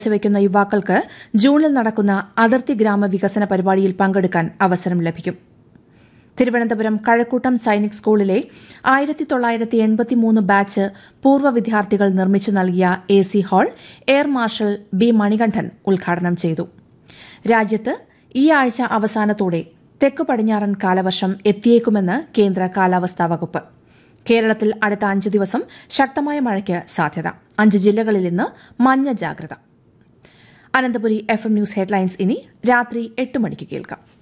വയ്ക്കുന്ന യുവാക്കൾക്ക് ജൂണിൽ നടക്കുന്ന അതിർത്തി ഗ്രാമ വികസന പരിപാടിയിൽ പങ്കെടുക്കാൻ അവസരം ലഭിക്കും തിരുവനന്തപുരം കഴക്കൂട്ടം സൈനിക് സ്കൂളിലെ ആയിരത്തി തൊള്ളായിരത്തി എൺപത്തിമൂന്ന് ബാച്ച് പൂർവ്വ വിദ്യാർത്ഥികൾ നിർമ്മിച്ചു നൽകിയ A C hall air marshal B Manikandan ഉദ്ഘാടനം ചെയ്തു രാജ്യത്ത് ഈ ആഴ്ച അവസാനത്തോടെ തെക്കു പടിഞ്ഞാറൻ കാലവർഷം എത്തിയേക്കുമെന്ന് കേന്ദ്ര കാലാവസ്ഥാ വകുപ്പ് കേരളത്തിൽ അടുത്ത അഞ്ച് ദിവസം ശക്തമായ മഴയ്ക്ക് സാധ്യത അഞ്ച് ജില്ലകളിൽ ഇന്ന് മഞ്ഞ ജാഗ്രത Ananthapuri F M news headlines ഇനി രാത്രി എട്ട് മണിക്ക് കേൾക്കാം